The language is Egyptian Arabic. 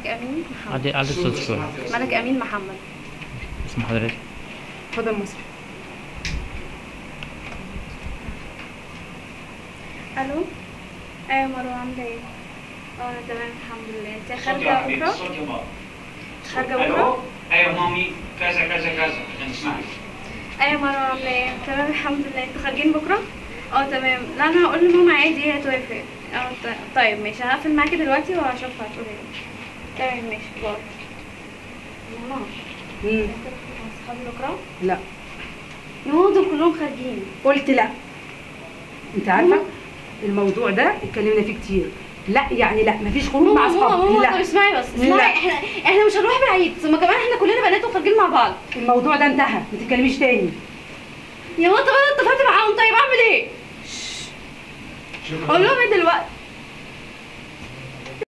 ملك امين محمد عدي عدي الصوت شوية ملك امين محمد اسم حضرتك هدى المصري الو ايوه مروه عامله ايه اه انا تمام الحمد لله انت صوت يا خارجه حبيبي بكره صوت يا بابا خارجه الو بكره ايوه مامي كذا كذا كذا عشان تسمعي ايوه مروه عامله ايه تمام الحمد لله انتوا خارجين بكره اه تمام لا انا هقول لماما عادي هي توافق اه ط- طيب ماشي هقفل معاكي دلوقتي وهشوفها هتقول ايه تمام ماشي باي ماما مم. انت مع اصحابي بكره لا يا ماما دول كلهم خارجين قلت لا انت عارفه الموضوع ده اتكلمنا فيه كتير لا يعني لا مفيش خروج مع ماما ماما اصحابك ماما طب لا اسمعي بس اسمعي لا. احنا احنا مش هنروح بعيد ثم كمان احنا كلنا بنات وخارجين مع بعض الموضوع ده انتهى ما تتكلميش تاني يا ماما طب انا اتفقت معاهم طيب اعمل ايه؟ اقول لهم ايه دلوقتي؟